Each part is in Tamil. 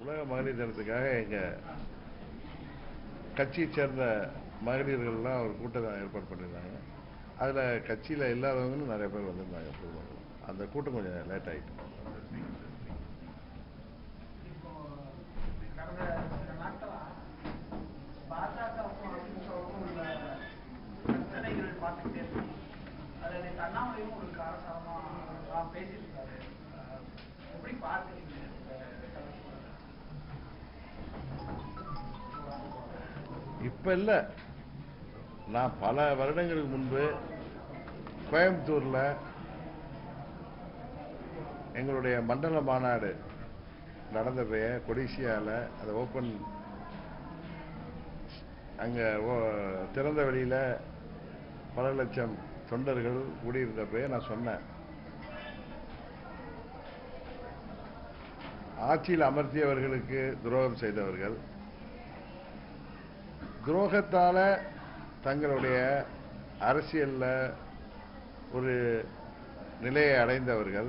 உலக மகளிர் தினத்துக்காக எங்க கட்சியை சேர்ந்த மகளிர்கள்லாம் ஒரு கூட்டம் ஏற்பாடு பண்ணியிருந்தாங்க அதுல கட்சியில இல்லாதவங்களும் நிறைய பேர் வந்திருந்தாங்க பொதுமக்கள் அந்த கூட்டம் கொஞ்சம் லேட் ஆயிட்டு இப்போ கடந்த சில நாட்களா பாஜகவுக்கும் அதிமுகவுக்கும் உள்ள பிரச்சனைகள் பார்த்துக்கிட்டே இருக்கோம் அதில் நேற்று அண்ணாமலையும் ஒரு காரசாரமா தான் பேசியிருக்காரு அஹ் எப்படி பார்க்குறீங்க இந்த தலைப்பு? இப்ப இல்ல நான் பல வருடங்களுக்கு முன்பு கோயம்புத்தூர்ல எங்களுடைய மண்டல மாநாடு நடந்தப்ப கொடிசியால அதை ஓப்பன் அங்க ஓ- திறந்த வெளியில பல லட்சம் தொண்டர்கள் கூடியிருந்தப்ப நான் சொன்னேன் ஆட்சியில் அமர்த்தியவர்களுக்கு துரோகம் செய்தவர்கள் துரோகத்தால தங்களுடைய அரசியல்ல ஒரு நிலையை அடைந்தவர்கள்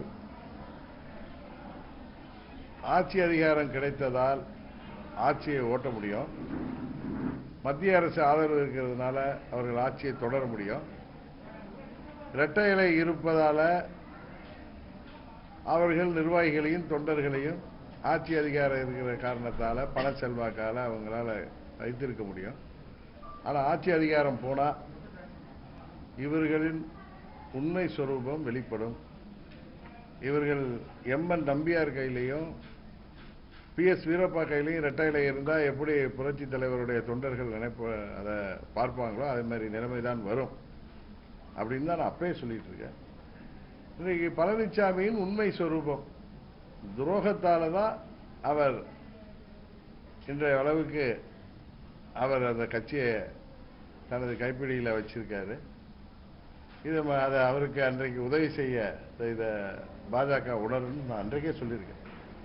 ஆட்சி அதிகாரம் கிடைத்ததால் ஆட்சியை ஓட்ட முடியும் மத்திய அரசு ஆதரவு இருக்கிறதுனால அவர்கள் ஆட்சியை தொடர முடியும் இரட்டை இலை இருப்பதால அவர்கள் நிர்வாகிகளையும் தொண்டர்களையும் ஆட்சி அதிகாரம் இருக்கிற காரணத்தால பண செல்வாக்கால அவங்களால வைத்திருக்க முடியும் ஆனா ஆட்சி அதிகாரம் போனா இவர்களின் உண்மை சொரூபம் வெளிப்படும் இவர்கள் எம்என் நம்பியார் கையிலையும் பி எஸ் வீரப்பா கையிலையும் ரெட்டையில இருந்தா எப்படி புரட்சி தலைவருடைய தொண்டர்கள் நினைப்ப அதை பார்ப்பாங்களோ அதே மாதிரி நிலைமைதான் வரும் அப்படின்னு தான் நான் அப்பயே சொல்லிட்டு இருக்கேன் இன்னைக்கு பழனிசாமியின் உண்மை சொரூபம் துரோகத்தால தான் அவர் இன்றைய அளவுக்கு அவர் அந்த கட்சியை தனது கைப்பிடியில் வச்சிருக்காரு இது ம- அதை அவருக்கு அன்றைக்கு உதவி செய்ய இத பாஜக உணருன்னு நான் அன்றைக்கே சொல்லியிருக்கேன்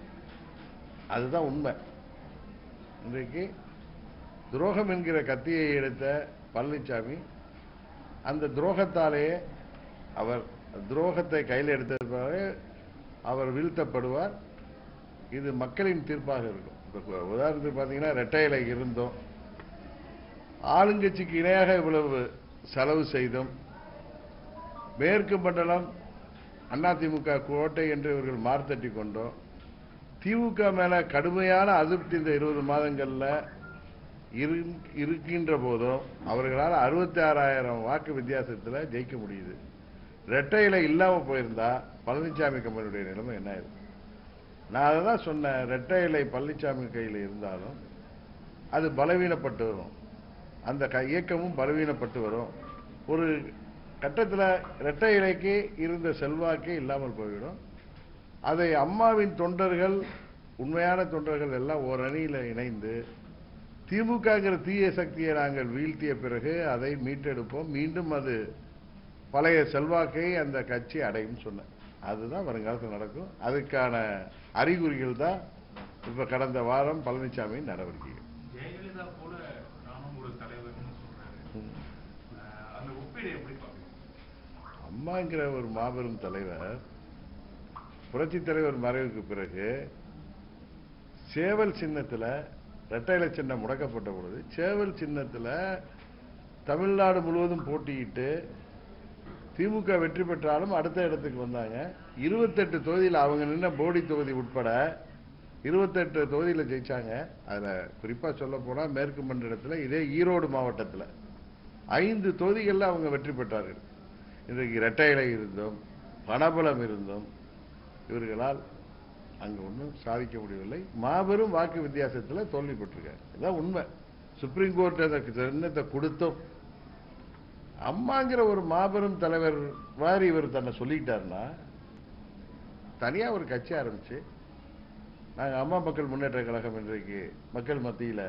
அதுதான் உண்மை இன்றைக்கு துரோகம் என்கிற கத்தியை எடுத்த பழனிசாமி அந்த துரோகத்தாலேயே அவர் துரோகத்தை கையில் எடுத்ததுக்காக அவர் வீழ்த்தப்படுவார் இது மக்களின் தீர்ப்பாக இருக்கும் இப்ப உதாரணத்துக்கு பார்த்தீங்கன்னா ரெட்டை இலை இருந்தோம் ஆளுங்கட்சிக்கு இணையாக இவ்வளவு செலவு செய்தும் மேற்கு மண்டலம் அதிமுக கோட்டை என்று இவர்கள் மார்த்தட்டி கொண்டோம் திமுக மேல கடுமையான அதிருப்தி இந்த இருபது மாதங்கள்ல இரு- இருக்கின்ற போதும் அவர்களால் அறுபத்தி ஆறாயிரம் வாக்கு வித்தியாசத்துல ஜெயிக்க முடியுது ரெட்டையில இல்லாம போயிருந்தா பழனிசாமி கம்பெனியுடைய நிலைமை என்ன ஆயிருக்கும் நான் அதை தான் சொன்னேன் ரெட்டை இலை பழனிசாமி கையில் இருந்தாலும் அது பலவீனப்பட்டு வரும் அந்த க- இயக்கமும் பலவீனப்பட்டு வரும் ஒரு கட்டத்தில் இரட்டை இலைக்கு இருந்த செல்வாக்கே இல்லாமல் போய்விடும் அதை அம்மாவின் தொண்டர்கள் உண்மையான தொண்டர்கள் எல்லாம் ஒரு அணியில் இணைந்து திமுகங்கிற தீய சக்தியை நாங்கள் வீழ்த்திய பிறகு அதை மீட்டெடுப்போம் மீண்டும் அது பழைய செல்வாக்கை அந்த கட்சி அடையும் சொன்னேன் அதுதான் வருங்காலத்தில் நடக்கும் அதுக்கான அறிகுறிகள் தான் இப்ப கடந்த வாரம் பழனிசாமியின் நடவடிக்கைகள் ஜெயலலிதா போல நானும் ஒரு தலைவர்னு சொல்றாரு ம். அஹ் அந்த ஒப்பீடு எப்படி பாக்குறீங்க அம்மாங்கிற ஒரு மாபெரும் தலைவர் புரட்சி தலைவர் மறைவுக்கு பிறகு சேவல் சின்னத்துல இரட்டையில சின்னம் முடக்கப்பட்ட பொழுது சேவல் சின்னத்துல தமிழ்நாடு முழுவதும் போட்டியிட்டு திமுக வெற்றி பெற்றாலும் அடுத்த இடத்துக்கு வந்தாங்க இருபத்தெட்டு தொகுதியில் அவங்க நின்ன போடி தொகுதி உட்பட இருபத்தெட்டு தொகுதியில ஜெயிச்சாங்க அதுல குறிப்பா சொல்ல போனா மேற்கு மண்டலத்துல இதே ஈரோடு மாவட்டத்துல ஐந்து தொகுதிகளில் அவங்க வெற்றி பெற்றார்கள் இன்றைக்கு இரட்டை இலை இருந்தும் பணபலம் இருந்தும் இவர்களால் அங்க ஒன்றும் சாதிக்க முடியவில்லை மாபெரும் வாக்கு வித்தியாசத்தில் தோல்வி பெற்றிருக்காங்க இதான் உண்மை சுப்ரீம் கோர்ட் அந்த சின்னத்தை கொடுத்தும் அம்மாங்கிற ஒரு மாபெரும் தலைவர் மாதிரி இவர் தன்னை சொல்லிக்கிட்டாருன்னா தனியா ஒரு கட்சி ஆரம்பிச்சு நாங்க அம்மா மக்கள் முன்னேற்ற கழகம் இன்றைக்கு மக்கள் மத்தியில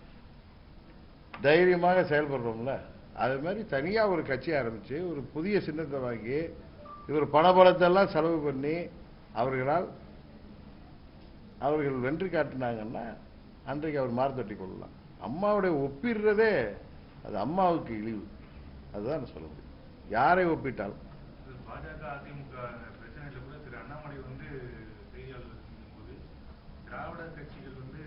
தைரியமாக செயல்படுறோம்ல அது மாதிரி தனியா ஒரு கட்சி ஆரம்பிச்சு ஒரு புதிய சின்னத்தை வாங்கி இவர் பணபலத்தை எல்லாம் செலவு பண்ணி அவர்களால் அவர்கள் வெற்றி காட்டினாங்கன்னா அன்றைக்கு அவர் மார்த்தட்டி கொள்ளலாம் அம்மாவுடைய ஒப்பிடுறதே அது அம்மாவுக்கு இழிவு அதுதான் நான் சொல்ல முடியும் யாரை ஒப்பிட்டாலும் இது பாஜக அதிமுக பிரச்சனையில கூட திரு அண்ணாமலை வந்து செய்தியாளர்கள் போது திராவிட கட்சிகள் வந்து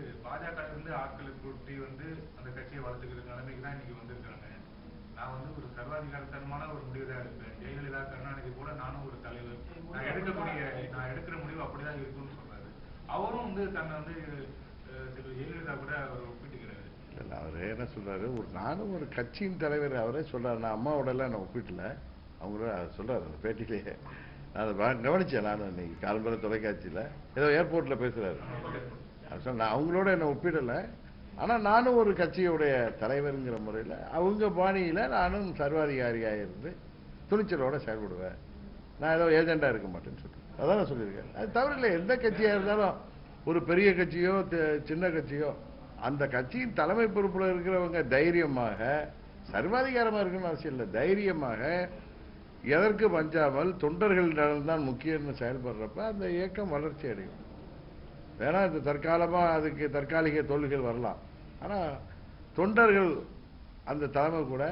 வந்து ஆட்களை கூட்டி வந்து அந்த கட்சியை வளர்த்துக்கிற நிலைமைக்கு தான் இன்னைக்கு வந்திருக்காங்க நான் வந்து ஒரு சர்வாதிகாரத்தனமான ஒரு முடிவு தான் எடுப்பேன் ஜெயலலிதா கருணாநிதி கூட நானும் ஒரு தலைவர் நான் எடுக்கக்கூடிய நான் எடுக்கிற முடிவு அப்படிதான் இருக்கும்னு சொல்றாரு அவரும் வந்து தன்னை வந்து அஹ், திரு ஜெயலலிதா கூட அவர் ஒப்பிட்டுக்கிறாரு இல்ல, அவரு என்ன சொல்றாரு ஒரு நானும் ஒரு கட்சியின் தலைவர் அவரே சொல்றாரு நான் அம்மாவோட எல்லாம் நான் ஒப்பிட்டல அவங்கள அவர் சொல்றாரு அந்த பேட்டிலேயே நான் அதை பா- கவனிச்சேன் நானும் இன்னைக்கு காலம்பர தொலைக்காட்சியில ஏதோ ஏர்போர்ட்ல பேசுறாரு அவர் சொன்ன நான் அவங்களோட என்ன ஒப்பிடல ஆனா நானும் ஒரு கட்சியுடைய தலைவருங்கிற முறையில அவங்க பாணியில நானும் சர்வாதிகாரியா இருந்து துணிச்சலோட செயல்படுவேன் நான் ஏதோ ஏஜெண்டா இருக்க மாட்டேன்னு சொல்றேன் அதான் நான் சொல்லியிருக்கேன் அது தவிர இல்லை எந்த கட்சியா இருந்தாலும் ஒரு பெரிய கட்சியோ தி- சின்ன கட்சியோ அந்த கட்சியின் தலைமை பொறுப்புல இருக்கிறவங்க தைரியமாக சர்வாதிகாரமா இருக்கணும்னு அவசியம் இல்லை தைரியமாக எதற்கு பஞ்சாமல் தொண்டர்கள் நலன்தான் முக்கியம்னு செயல்படுறப்ப அந்த இயக்கம் வளர்ச்சி அடையும் வேணா இது தற்காலமா அதுக்கு தற்காலிக தோல்விகள் வரலாம் ஆனா தொண்டர்கள் அந்த தலைமை கூட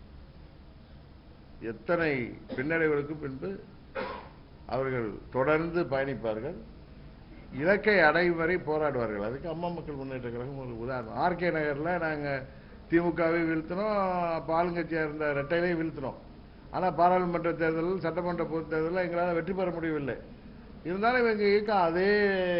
எத்தனை பின்னடைவுகளுக்கு பின்பு அவர்கள் தொடர்ந்து பயணிப்பார்கள் இலக்கை அடையும் வரை போராடுவார்கள் அதுக்கு அம்மா மக்கள் முன்னேற்ற கழகம் ஒரு உதாரணம் ஆர்கே நகர்ல நாங்க திமுகவை வீழ்த்தினோம் அப்ப ஆளுங்கட்சியா இருந்த ரெட்டையிலையும் வீழ்த்தினோம் ஆனா பாராளுமன்ற தேர்தல் சட்டமன்ற பொது தேர்தலில் எங்களால் வெற்றி பெற முடியவில்லை இருந்தாலும் எங்க இயக்கம் அதே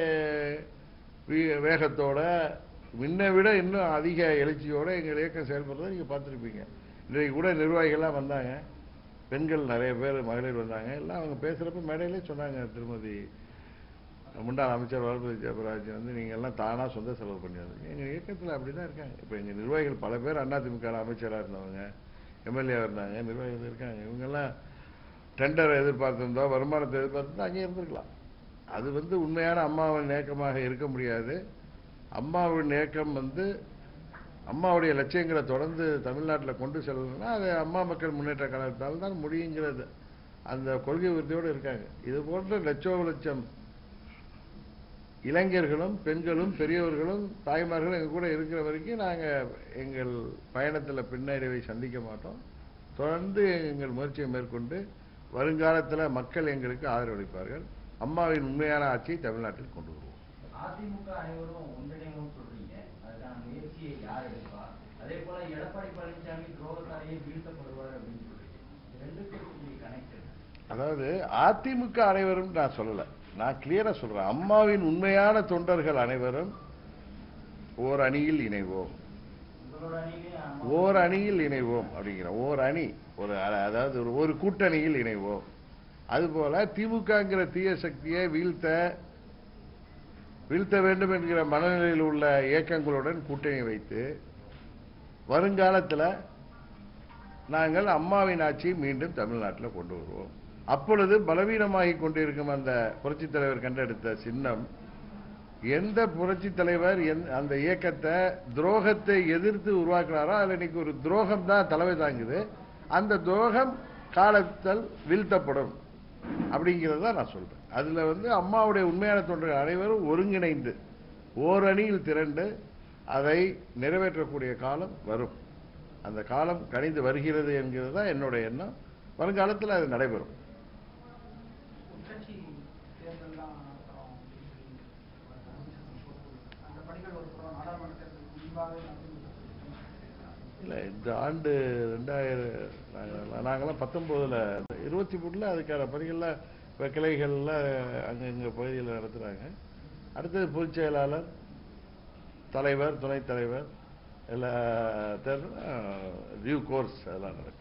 வி- வேகத்தோட முன்னை விட இன்னும் அதிக எழுச்சியோட எங்கள் இயக்கம் செயல்படுறதை நீங்க பார்த்துருப்பீங்க இன்றைக்கு கூட நிர்வாகிகள்லாம் வந்தாங்க பெண்கள் நிறைய பேர் மகளிர் வந்தாங்க எல்லாம் அவங்க பேசுறப்ப மேடையிலே சொன்னாங்க திருமதி முன்னாள் அமைச்சர் வளர்மதி ஜெபராஜ் வந்து நீங்க எல்லாம் தானா சொந்த செலவு பண்ணி வந்தீங்க எங்க இயக்கத்துல அப்படிதான் இருக்காங்க இப்ப எங்க நிர்வாகிகள் பல பேர் அதிமுக அமைச்சரா இருந்தவங்க எம்எல்ஏ இருந்தாங்க நிர்வாகிகள் இருக்காங்க இவங்க எல்லாம் டெண்டர் எதிர்பார்த்திருந்தோ வருமானத்தை எதிர்பார்த்திருந்தோ அங்கே இருந்திருக்கலாம் அது வந்து உண்மையான அம்மாவின் நேக்கமாக இருக்க முடியாது அம்மாவின் நேக்கம் வந்து அம்மாவுடைய லட்சியங்களை தொடர்ந்து தமிழ்நாட்டில் கொண்டு செல்லணும்னா அது அம்மா மக்கள் முன்னேற்ற கழகத்தால் தான் முடியுங்கிறது அந்த கொள்கை உறுதியோடு இருக்காங்க இது போன்ற லட்சோ லட்சம் இளைஞர்களும் பெண்களும் பெரியவர்களும் தாய்மார்களும் எங்க கூட இருக்கிற வரைக்கும் நாங்க எங்கள் பயணத்துல பின்னடைவை சந்திக்க மாட்டோம் தொடர்ந்து எங்கள் முயற்சியை மேற்கொண்டு வருங்காலத்துல மக்கள் எங்களுக்கு ஆதரவளிப்பார்கள் அம்மாவின் உண்மையான ஆட்சியை தமிழ்நாட்டில் கொண்டு வருவோம் அதிமுக அனைவரும் ஒன்றிணைவோம் சொல்றீங்க அதுக்கான முயற்சியை யார் எடுப்பா அதே போல எடப்பாடி பழனிசாமி துரோகத்தாலேயே வீழ்த்தப்படுவார் அப்படின்னு சொல்றீங்க இது ரெண்டுக்கும் இருக்கக்கூடிய கனெக்ட் அதாவது அதிமுக அனைவரும் நான் சொல்லல நான் கிளியரா சொல்றேன் அம்மாவின் உண்மையான தொண்டர்கள் அனைவரும் ஓர் அணியில் இணைவோம் உங்களோட அணியிலே அம்மா- ஓர் அணியில் இணைவோம் அப்படிங்கிற ஓர் அணி ஒரு அ- அதாவது ஒரு ஒரு கூட்டணியில் இணைவோம் அதுபோல திமுகங்கிற தீய சக்தியை வீழ்த்த வீழ்த்த வேண்டும் என்கிற மனநிலையில் உள்ள இயக்கங்களுடன் கூட்டணி வைத்து வருங்காலத்தில் நாங்கள் அம்மாவின் ஆட்சியை மீண்டும் தமிழ்நாட்டில் கொண்டு வருவோம் அப்பொழுது பலவீனமாகி கொண்டிருக்கும் அந்த புரட்சித் தலைவர் கண்டெடுத்த சின்னம் எந்த புரட்சித் தலைவர் எந்த- அந்த இயக்கத்தை துரோகத்தை எதிர்த்து உருவாக்குறாரோ அதுல இன்னைக்கு ஒரு துரோகம் தான் தலைமை தாங்குது அந்த துரோகம் காலத்தில் வீழ்த்தப்படும் அப்படிங்கிறத தான் நான் சொல்றேன் அதுல வந்து அம்மாவுடைய உண்மையான தொண்டர்கள் அனைவரும் ஒருங்கிணைந்து ஓரணியில் திரண்டு அதை நிறைவேற்றக்கூடிய காலம் வரும் அந்த காலம் கணிந்து வருகிறது என்கிறது தான் என்னுடைய எண்ணம் வருங்காலத்தில் அது நடைபெறும் உட்கட்சி தேர்தல்லாம் நடத்துறோம் அப்படின்னு சொல்லி அந்த பணிகள் ஒரு புறம் நாடாளுமன்ற தேர்தலுக்கு முன்பாகவே நடந்து இல்லை இந்த ஆண்டு ரெண்டாயிரம் நாங்கள் நாங்களாம் பத்தொம்போதில் இருபத்தி மூணில் அதுக்கான பணிகள்லாம் இப்போ கிளைகளில் அங்கே இங்கே பகுதியில் நடத்துகிறாங்க அடுத்தது பொதுச் செயலாளர் தலைவர் துணைத் தலைவர் எல்லா தேர்தலும் டியூ கோர்ஸ் அதெல்லாம் நடக்கும்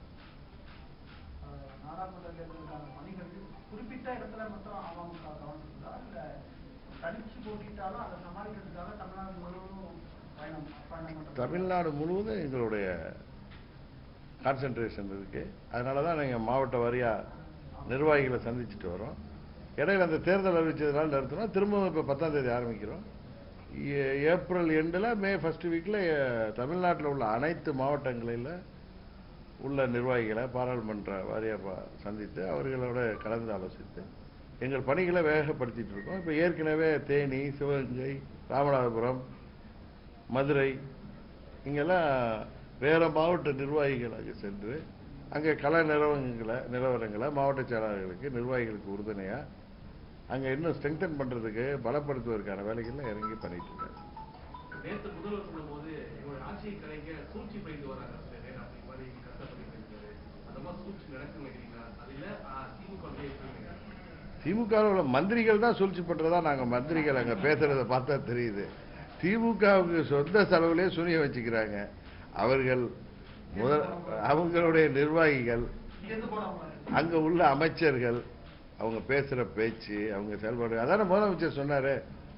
அஹ், நாடாளுமன்ற தேர்தலுக்கான பணிகள் குறிப்பிட்ட இடத்துல மட்டும் அமமுக கவனிச்சுதா இல்ல தனிச்சு போட்டிட்டாலும் அதை சமாளிக்கிறதுக்காக தமிழ்நாடு முழுவதும் பயணம் பயணம் பண்றது தமிழ்நாடு முழுவதும் எங்களுடைய கான்சென்ட்ரேஷன் இருக்கு அதனால தான் நீங்கள் மாவட்ட வாரியாக நிர்வாகிகளை சந்திச்சுட்டு வரோம் இடையில அந்த தேர்தல் அறிவிச்சதுனால நிறுத்தினோம் திரும்பவும் இப்போ பத்தாம் தேதி ஆரம்பிக்கிறோம் ஏ- ஏப்ரல் எண்டில் மே ஃபர்ஸ்ட் வீக்கில் தமிழ்நாட்டில் உள்ள அனைத்து மாவட்டங்களில் உள்ள நிர்வாகிகளை பாராளுமன்ற வாரியாக சந்தித்து அவர்களோட கலந்து ஆலோசித்து எங்கள் பணிகளை வேகப்படுத்திட்டு இருக்கோம் இப்போ ஏற்கனவே தேனி சிவகங்கை ராமநாதபுரம் மதுரை இங்கெல்லாம் வேற மாவட்ட நிர்வாகிகளாக சென்று அங்கே கள நிலவரங்களை நிலவரங்களை மாவட்ட செயலாளர்களுக்கு நிர்வாகிகளுக்கு உறுதுணையா அங்கே இன்னும் ஸ்ட்ரெங்தன் பண்றதுக்கு பலப்படுத்துவதற்கான வேலைகள்லாம் இறங்கி பண்ணிட்டு இருக்காங்க நேத்து முதல்வர் சொல்லும்போது எங்களுடைய ஆட்சியை கலைக்க சூழ்ச்சி பயிர்ந்து வராங்க சில பேர் அப்படி மாதிரி கஷ்டப்பட்டு இருக்காரு அந்த மாதிரி சூழ்ச்சி நடக்குன்னு நினைக்கிறீங்களா அது இல்ல ஆஹ், திமுக அப்படியே இருக்கீங்க திமுகவில் உள்ள மந்திரிகள் தான் சூழ்ச்சி பண்றதா நாங்க மந்திரிகள் அங்க பேசுறத பார்த்தா தெரியுது திமுகவுக்கு சொந்த செலவுலே சுனிய வச்சுக்கிறாங்க அவர்கள் முதல் அவங்களுடைய நிர்வாகிகள் இங்கேருந்து போனவங்க அங்க உள்ள அமைச்சர்கள் அவங்க பேசுற பேச்சு அவங்க செயல்பாடு அதான முதலமைச்சர் சொன்னாரு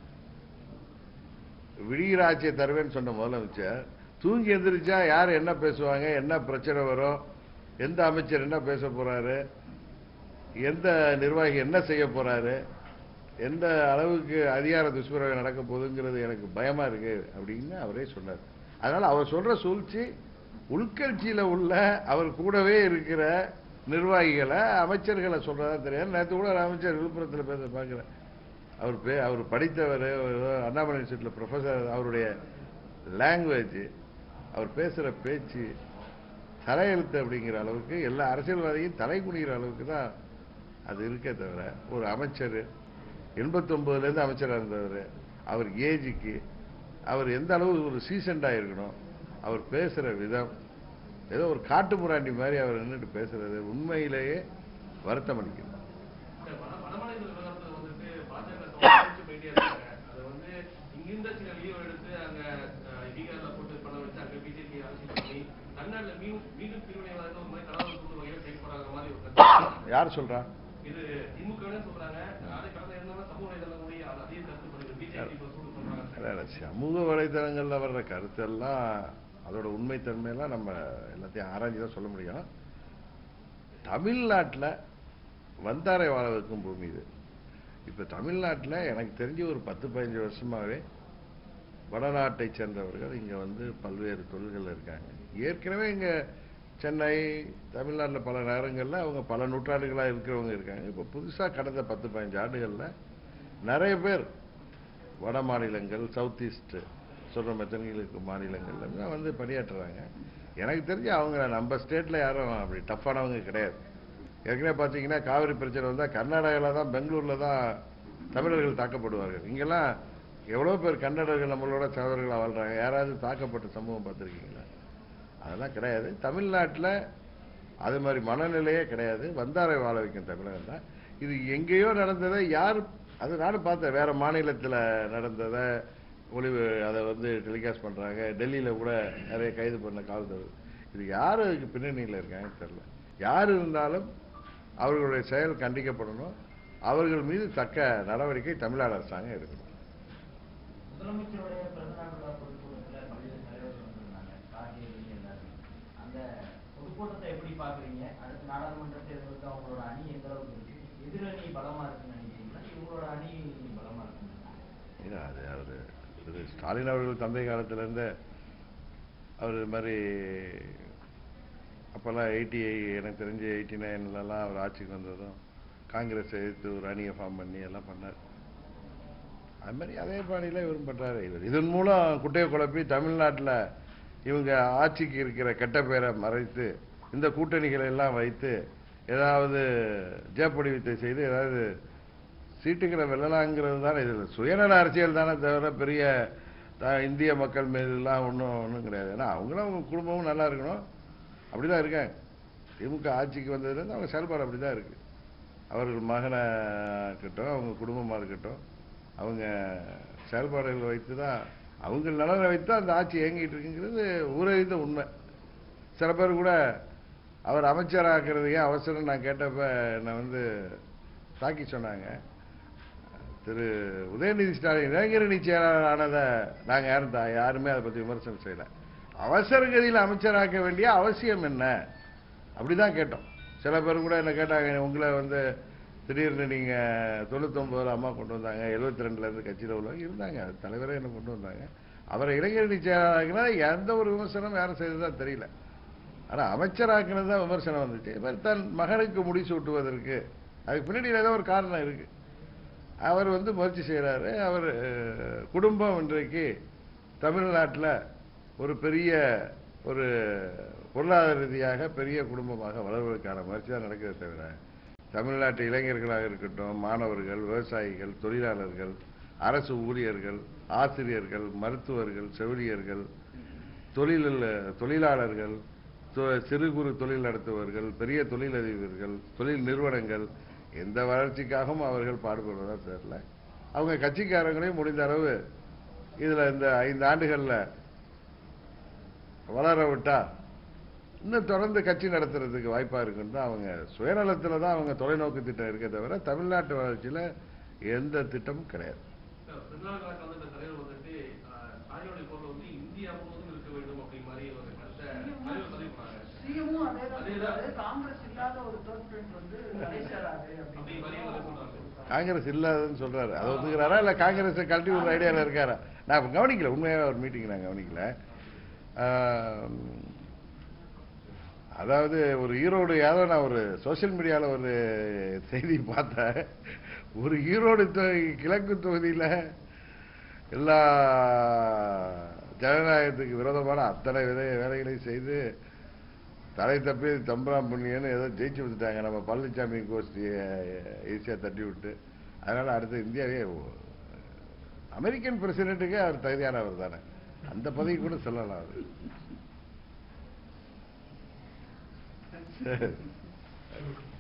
விடிகிற ஆட்சியை தருவேன்னு சொன்ன முதலமைச்சர் தூங்கி எந்திரிச்சா யார் என்ன பேசுவாங்க என்ன பிரச்சனை வரும் எந்த அமைச்சர் என்ன பேச போறாரு எந்த நிர்வாகி என்ன செய்ய போறாரு எந்த அளவுக்கு அதிகார துஷ்பிரயோகம் நடக்க போகுதுங்கிறது எனக்கு பயமா இருக்கு அப்படின்னு அவரே சொன்னார் அதனால அவர் சொல்ற சூழ்ச்சி உள்கட்சியில உள்ள அவர் கூடவே இருக்கிற நிர்வாகிகளை அமைச்சர்களை சொல்றதா தெரியாது நேற்று கூட ஒரு அமைச்சர் விழுப்புரத்தில் பேச பார்க்கிறேன் அவர் பே அவர் படித்தவர் ஏதோ அண்ணாமலை யூனிவர்சிட்டியில் ப்ரொஃபஸர் அவருடைய லாங்குவேஜ் அவர் பேசுகிற பேச்சு தலையெழுத்து அப்படிங்கிற அளவுக்கு எல்லா அரசியல்வாதியும் தலை குனிகிற அளவுக்கு தான் அது இருக்கே தவிர ஒரு அமைச்சர் எண்பத்தொம்போதுலேருந்து அமைச்சராக இருந்தவர் அவர் ஏஜுக்கு அவர் எந்த அளவு ஒரு சீசண்டாக இருக்கணும் அவர் பேசுகிற விதம் ஏதோ ஒரு காட்டு முராண்டி மாதிரி அவர் நின்றுட்டு பேசுறது உண்மையிலேயே வருத்தம் அளிக்குது இந்த வட- வடமாநில விவகாரத்துல வந்துட்டு பாஜக சூழ்ச்சி போயிட்டே இருக்காங்க அது வந்து இங்கிருந்த சில லீவ் எடுத்து அங்க அஹ், பீகார்ல போட்டு பண்ண வச்சு அங்க பிஜேபி அரசியல் பண்ணி தமிழ்நாட்டுல மீண்டும் மீண்டும் பிரிவினைவாத ஒரு மாதிரி கடவுள் தூண்டு வகையில் செயல்படுறாங்க மாதிரி ஒரு கருத்து யார் சொல்றா இது திமுகவே சொல்றாங்க அதை கடந்த இருந்தாலும் சமூக வலைதளங்களுடைய அதே கருத்து பண்ணுது பிஜேபி இப்ப சூடு பண்றாங்க அதான் சமூக வலைதளங்கள்ல வர்ற கருத்தெல்லாம் அதோட உண்மைத்தன்மையெல்லாம் நம்ம எல்லாத்தையும் ஆராய்ச்சி தான் சொல்ல முடியும் தமிழ்நாட்டில் வந்தாரை வாழ வைக்கும் பூமி இது இப்போ தமிழ்நாட்டில் எனக்கு தெரிஞ்சு ஒரு பத்து பதினஞ்சு வருஷமாவே வடநாட்டை சேர்ந்தவர்கள் இங்கே வந்து பல்வேறு தொழில்கள் இருக்காங்க ஏற்கனவே இங்கே சென்னை தமிழ்நாட்டில் பல நகரங்களில் அவங்க பல நூற்றாண்டுகளாக இருக்கிறவங்க இருக்காங்க இப்போ புதுசாக கடந்த பத்து பதினஞ்சு ஆண்டுகளில் நிறைய பேர் வட மாநிலங்கள் சவுத் ஈஸ்ட் சொல்கிற மெத்தனிகளுக்கு மாநிலங்கள்ல வந்து பணியாற்றுறாங்க எனக்கு தெரிஞ்சு அவங்க நம்ம ஸ்டேட்டில் யாரும் அப்படி டஃப்பானவங்க கிடையாது ஏற்கனவே பார்த்தீங்கன்னா காவிரி பிரச்சனை வந்தால் கர்நாடகாவில் தான் பெங்களூரில் தான் தமிழர்கள் தாக்கப்படுவார்கள் இங்கெல்லாம் எவ்வளோ பேர் கன்னடர்கள் நம்மளோட சகோதரர்களாக வாழ்றாங்க யாராவது தாக்கப்பட்ட சம்பவம் பார்த்துருக்கீங்களா அதெல்லாம் கிடையாது தமிழ்நாட்டில் அது மாதிரி மனநிலையே கிடையாது வந்தாரை வாழ வைக்கும் தமிழகம் தான் இது எங்கேயோ நடந்ததை யார் அது நானும் பார்த்தேன் வேற மாநிலத்தில் நடந்ததை ஒளிவு அதை வந்து டெலிகாஸ்ட் பண்ணுறாங்க டெல்லியில் கூட நிறைய கைது பண்ண காவல்துறை இது யார் அதுக்கு பின்னணியில் இருக்காங்கன்னு தெரியல யார் இருந்தாலும் அவர்களுடைய செயல் கண்டிக்கப்படணும் அவர்கள் மீது தக்க நடவடிக்கை தமிழ்நாடு அரசாங்கம் எடுக்கணும் முதலமைச்சருடைய பிறந்தநாள் விழா பொதுக்கூட்டத்தில் பல்வேறு தலைவர்கள் வந்திருந்தாங்க கார்த்திகை எல்லாருமே அந்த பொதுக்கூட்டத்தை எப்படி பாக்குறீங்க அடுத்த நாடாளுமன்ற தேர்தலுக்கு அவங்களோட அணி எந்த அளவுக்கு இருக்கு எதிரணி பலமா இருக்குன்னு நினைக்கிறீங்களா இவங்களோட அணி பலமா இருக்குன்னு நினைக்கிறீங்களா? இல்ல, அது அவர் திரு ஸ்டாலின் அவர்கள் தந்தை காலத்திலேருந்து அவர் இது மாதிரி அப்போல்லாம் எயிட்டி எனக்கு தெரிஞ்சு எயிட்டி நைன்லலாம் அவர் ஆட்சிக்கு வந்ததும் காங்கிரஸ் எதிர்த்து ஒரு அணியை ஃபார்ம் பண்ணி எல்லாம் பண்ணார் அது மாதிரி அதே பாணியில் இவரும் பண்ணுறாரு இவர் இதன் மூலம் குட்டையை குழப்பி தமிழ்நாட்டில் இவங்க ஆட்சிக்கு இருக்கிற கெட்ட பேரை மறைத்து இந்த கூட்டணிகளை எல்லாம் வைத்து ஏதாவது ஜேப்படி வித்தை செய்து ஏதாவது சீட்டுகளை வெல்லலாங்கிறது தானே இதில் சுயநல அரசியல் தானே தவிர பெரிய த- இந்திய மக்கள் மீதுலாம் ஒன்றும் ஒன்றும் கிடையாது ஏன்னா அவங்களும் அவங்க குடும்பமும் நல்லா இருக்கணும் அப்படி தான் இருக்காங்க திமுக ஆட்சிக்கு வந்ததுலேருந்து அவங்க செயல்பாடு அப்படி தான் இருக்குது அவர்கள் மகனை இருக்கட்டும் அவங்க குடும்பமாக இருக்கட்டும் அவங்க செயல்பாடுகள் வைத்து தான் அவங்க நலனை வைத்து தான் அந்த ஆட்சி இயங்கிட்டு இருக்குங்கிறது ஊரறிந்த உண்மை சில பேர் கூட அவர் அமைச்சராகிறது ஏன் அவசரம் நான் கேட்டப்ப என்னை வந்து தாக்கி சொன்னாங்க திரு உதயநிதி ஸ்டாலின் இளைஞரணி செயலாளர் ஆனதை நாங்கள் யாரும் தா- யாருமே அதை பற்றி விமர்சனம் செய்யல அவசர கதியில் அமைச்சராக்க வேண்டிய அவசியம் என்ன அப்படிதான் கேட்டோம் சில பேர் கூட என்ன கேட்டாங்க உங்களை வந்து திடீர்னு நீங்கள் தொண்ணூத்தொம்பதுல அம்மா கொண்டு வந்தாங்க எழுபத்தி ரெண்டுலேருந்து கட்சியில் உள்ளவங்க இருந்தாங்க அது தலைவரே என்ன கொண்டு வந்தாங்க அவரை இளைஞரணி செயலாளர்னா எந்த ஒரு விமர்சனம் யாரும் செய்ததா தெரியல ஆனால் அமைச்சராக்குனது தான் விமர்சனம் வந்துச்சு இவர் தன் மகனுக்கு முடிசூட்டுவதற்கு அதுக்கு பின்னாடி ஏதோ ஒரு காரணம் இருக்கு அவர் வந்து முயற்சி செய்கிறாரு அவர் அஹ், குடும்பம் இன்றைக்கு தமிழ்நாட்டில் ஒரு பெரிய ஒரு பொருளாதார ரீதியாக பெரிய குடும்பமாக வளர்வதற்கான முயற்சி தான் நடக்கிறதே தவிர தமிழ்நாட்டு இளைஞர்களாக இருக்கட்டும் மாணவர்கள் விவசாயிகள் தொழிலாளர்கள் அரசு ஊழியர்கள் ஆசிரியர்கள் மருத்துவர்கள் செவிலியர்கள் தொழிலில் தொழிலாளர்கள் தொ- சிறு குறு தொழில் நடத்துபவர்கள் பெரிய தொழிலதிபர்கள் தொழில் நிறுவனங்கள் எந்த வளர்ச்சிக்காகவும் அவர்கள் பாடுபடுவதா தெரியல அவங்க கட்சிக்காரங்களையும் முடிந்த அளவு இதுல இந்த ஐந்து ஆண்டுகள்ல வளர விட்டா இன்னும் தொடர்ந்து கட்சி நடத்துறதுக்கு வாய்ப்பா இருக்குன்னு தான் அவங்க சுயநலத்துல தான் அவங்க தொலைநோக்கு திட்டம் இருக்கே தவிர தமிழ்நாட்டு வளர்ச்சியில எந்த திட்டமும் கிடையாது பிறந்தநாள் கலந்த இந்த தலைவர் வந்துட்டு ஆஹ், தாயோடைய பொருள் வந்து இந்தியா முழுவதும் இருக்க வேண்டும் அப்படி மாதிரி ஒரு கருத்தை தலைவர் பதிவு பண்ணாங்க சிஎமும் அதே தான் அதேதான். சொல்றாரு. காங்கிரஸ் இல்லாத ஒரு தேர்ட் ஃப்ரண்ட் வந்து தடை சேராது அப்படி வரையும் வந்து சொல்றாங்க காங்கிரஸ் இல்லாததுன்னு சொல்றாரு அதை ஒத்துக்கிறாரா இல்ல காங்கிரஸை கழட்டி ஒரு ஐடியால இருக்காரா நான் கவனிக்கல உண்மையா ஒரு மீட்டிங் நான் கவனிக்கல ஆம், அதாவது ஒரு ஈரோடு யாரோ நான் ஒரு சோஷியல் மீடியால ஒரு செய்தி பார்த்தேன் ஒரு ஈரோடு தொ- கிழக்கு தொகுதியில எல்லா ஜனநாயகத்துக்கு விரோதமான அத்தனை வித வேலைகளையும் செய்து தலை தப்பி தம்பராம் புண்ணியன்னு ஏதோ ஜெயிச்சு விட்டுட்டாங்க நம்ம பழனிசாமி கோஷ்டியை ஈஸியா தட்டி விட்டு அதனால அடுத்து இந்தியாவே ஓ- அமெரிக்கன் பிரசிடென்ட்டுக்கே அவர் தகுதியானவர் தானே அந்த பதவி கூட சொல்லலாம் அவர்